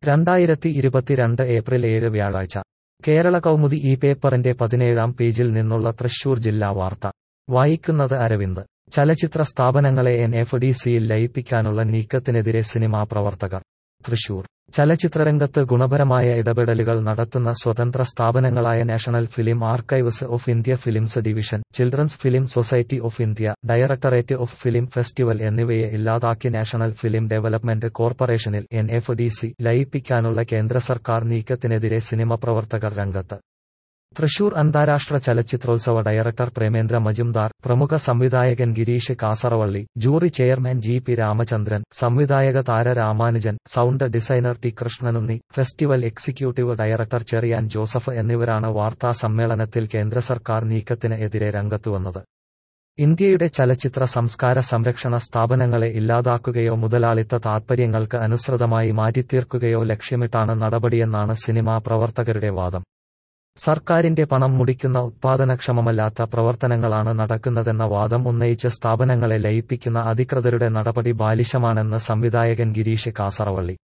രണ്ടായിരത്തി ഇരുപത്തിരണ്ട് ഏപ്രിൽ ഏഴ് വ്യാഴാഴ്ച കേരള കൗമുദി ഈ പേപ്പറിന്റെ പതിനേഴാം പേജിൽ നിന്നുള്ള തൃശൂർ ജില്ലാ വാർത്ത വായിക്കുന്നത് അരവിന്ദ് ചലച്ചിത്ര സ്ഥാപനങ്ങളെ എൻ എഫ് ഡി സിയിൽ ലയിപ്പിക്കാനുള്ള നീക്കത്തിനെതിരെ സിനിമാ പ്രവർത്തകർ തൃശൂർ ചലച്ചിത്രരംഗത്ത് ഗുണപരമായ ഇടപെടലുകൾ നടത്തുന്ന സ്വതന്ത്ര സ്ഥാപനങ്ങളായ National Film Archives of India Films Division Children's Film Society of India Directorate of Film Festival എന്നിവയെ ഇല്ലാതാക്കി നാഷണൽ ഫിലിം ഡെവലപ്മെന്റ് കോർപ്പറേഷനിൽ എൻ എഫ് ഡി സി ലയിപ്പിക്കാനുള്ള കേന്ദ്ര സർക്കാർ നീക്കത്തിനെതിരെ സിനിമ പ്രവർത്തകർ രംഗത്ത് തൃശൂർ അന്താരാഷ്ട്ര ചലച്ചിത്രോത്സവ ഡയറക്ടർ പ്രേമേന്ദ്ര മജുംദാർ പ്രമുഖ സംവിധായകൻ Girish Kasaravalli jury chairman G P Ramachandran സംവിധായക Tara Ramanujan sound designer T Krishnanunni festival executive director Cherian Joseph എന്നിവരാണ് വാർത്താ സമ്മേളനത്തിൽ കേന്ദ്ര സർക്കാർ നീക്കത്തിന് എതിരെ രംഗത്തുവന്നത് ഇന്ത്യയുടെ ചലച്ചിത്ര സംസ്കാര സംരക്ഷണ സ്ഥാപനങ്ങളെ ഇല്ലാതാക്കുകയോ മുതലാളിത്ത താൽപര്യങ്ങൾക്ക് അനുസൃതമായി മാറ്റിത്തീർക്കുകയോ ലക്ഷ്യമിട്ടാണ് നടപടിയെന്നാണ് സിനിമാ പ്രവർത്തകരുടെ വാദം സർക്കാരിന്റെ പണം മുടിക്കുന്ന ഉത്പാദനക്ഷമമല്ലാത്ത പ്രവർത്തനങ്ങളാണ് നടക്കുന്നതെന്ന വാദം ഉന്നയിച്ച് സ്ഥാപനങ്ങളെ ലയിപ്പിക്കുന്ന അധികൃതരുടെ നടപടി ബാലിശമാണെന്ന് സംവിധായകൻ ഗിരീഷ് കാസറവള്ളി